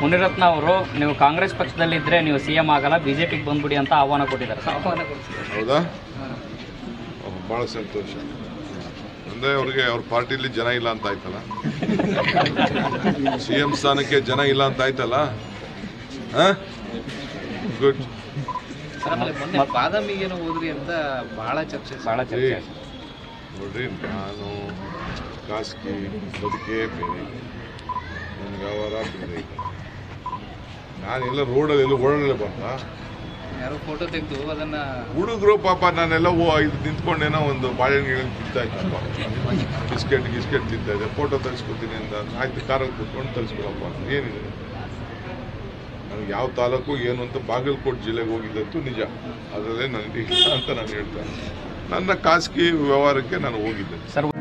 ಮುನಿರತ್ನ ಅವರು ನೀವು ಕಾಂಗ್ರೆಸ್ ಪಕ್ಷದಲ್ಲಿದ್ದರೆ ನೀವು ಸಿ ಎಂ ಆಗಲ್ಲ ಬಿ ಜೆ ಪಿಗೆ ಬಂದ್ಬಿಡಿ ಅಂತ ಆಹ್ವಾನ ಕೊಟ್ಟಿದ್ದಾರೆ ಸರ್ ಆಹ್ವಾನ ಕೊಡ್ತೀವಿ ಹೌದಾ ಭಾಳ ಸಂತೋಷ ಅಂದರೆ ಅವ್ರಿಗೆ ಅವ್ರ ಪಾರ್ಟಿಲಿ ಜನ ಇಲ್ಲ ಅಂತ ಆಯ್ತಲ್ಲ ಸಿ ಎಂ ಸ್ಥಾನಕ್ಕೆ ಜನ ಇಲ್ಲ ಅಂತ ಆಯ್ತಲ್ಲ ಗುಡ್ ಸರ್ ಆಮೇಲೆ ಮೊನ್ನೆ ಬಾದಾಮಿಗೇನೋ ಹೋದ್ರಿ ಅಂತ ಬಹಳ ಚರ್ಚೆ ಸರ್. ಭಾಳ ಚರ್ಚೆ ಆಯ್ತು. ನೋಡ್ರಿ ನಾನು ಖಾಸಗಿ ಬದುಕೇ ಬೇರೆ ನನ್ನ ವ್ಯವಹಾರ ಬೇರೆ ಇದೆ ನಾನೆಲ್ಲ ರೋಡಲ್ಲಿ ಎಲ್ಲ ಓಡಾಡಲೇ ಬಂದ ಯಾರೋ ಫೋಟೋ ತೆಗೆದು ಅದನ್ನ ಹುಡುಗರು ಪಾಪ ನಾನೆಲ್ಲ ಓ ಇದು ನಿಂತ್ಕೊಂಡೇನೋ ಒಂದು ಬಾಳೆಹಣ್ಣುಗಳನ್ನ ತಿಂತಾ ಇದ್ದಪ್ಪ ಬಿಸ್ಕೆಟ್ ಗಿಸ್ಕೆಟ್ ತಿಂತಾ ಇದ್ದೆ ಫೋಟೋ ತೆಗಿಸ್ಕೊತೀನಿ ಅಂತ ಆಯ್ತು ಕಾರಲ್ಲಿ ಕೂತ್ಕೊಂಡು ತರಿಸ್ಕೊಳಪ್ಪ ಏನಿದೆ ನನಗೆ ಯಾವ ತಾಲೂಕು ಏನು ಅಂತ ಬಾಗಲಕೋಟೆ ಜಿಲ್ಲೆಗೆ ಹೋಗಿದ್ದಂತೂ ನಿಜ ಅದರಲ್ಲೇ ನನಗೆ ಇಲ್ಲ ಅಂತ ನಾನು ಹೇಳ್ತೇನೆ ನನ್ನ ಖಾಸಗಿ ವ್ಯವಹಾರಕ್ಕೆ ನಾನು ಹೋಗಿದ್ದೆ ಸರ್